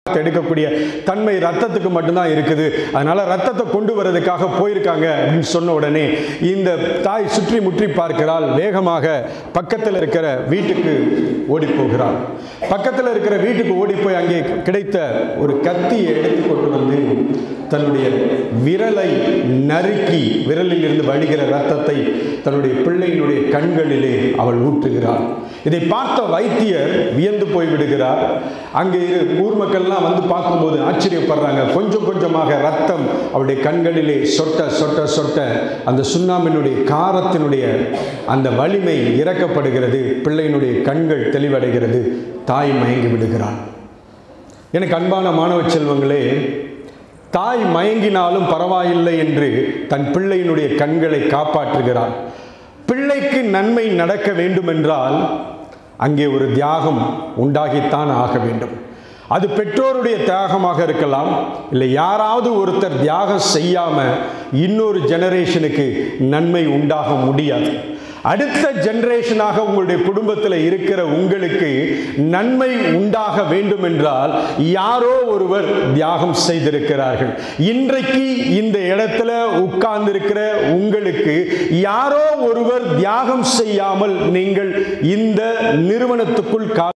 எடுக்கக்கூடிய தன்மை ரத்தத்துக்கு மட்டும்தான் இருக்குது அதனால ரத்தத்தை கொண்டு வரதுக்காக போயிருக்காங்க அப்படின்னு சொன்ன உடனே இந்த தாய் சுற்றி முற்றி பார்க்கிறாள் வேகமாக பக்கத்தில் இருக்கிற வீட்டுக்கு ஓடி போகிறாள் பக்கத்தில் இருக்கிற வீட்டுக்கு ஓடி போய் அங்கே கிடைத்த ஒரு கத்தியை எடுத்து கொண்டு வந்து தன்னுடைய விரலை நறுக்கி விரலில் இருந்து வழிகிற ரத்தத்தை தன்னுடைய பிள்ளையினுடைய கண்களிலே அவள் ஊற்றுகிறாள் இதை பார்த்த வைத்தியர் வியந்து போய் விடுகிறார் அங்கே இரு ஊர் மக்கள்லாம் வந்து பார்க்கும்போது ஆச்சரியப்படுறாங்க கொஞ்சம் கொஞ்சமாக ரத்தம் அவளுடைய கண்களிலே சொட்ட சொட்ட சொட்ட அந்த சுண்ணாம்பினுடைய காரத்தினுடைய அந்த வலிமை இறக்கப்படுகிறது பிள்ளையினுடைய கண்கள் தெளிவடைகிறது தாய் மயங்கி விடுகிறாள் எனக்கு அன்பான மாணவ செல்வங்களே தாய் மயங்கினாலும் பரவாயில்லை என்று தன் பிள்ளையினுடைய கண்களை காப்பாற்றுகிறாள் பிள்ளைக்கு நன்மை நடக்க வேண்டுமென்றால் அங்கே ஒரு தியாகம் உண்டாகித்தான் ஆக வேண்டும் அது பெற்றோருடைய தியாகமாக இருக்கலாம் இல்லை யாராவது ஒருத்தர் தியாகம் செய்யாம இன்னொரு ஜெனரேஷனுக்கு நன்மை உண்டாக முடியாது அடுத்த ஜெனரேஷனாக உங்களுடைய குடும்பத்தில் இருக்கிற உங்களுக்கு நன்மை உண்டாக வேண்டும் என்றால் யாரோ ஒருவர் தியாகம் செய்திருக்கிறார்கள் இன்றைக்கு இந்த இடத்துல உட்கார்ந்திருக்கிற உங்களுக்கு யாரோ ஒருவர் தியாகம் செய்யாமல் நீங்கள் இந்த நிறுவனத்துக்குள் கா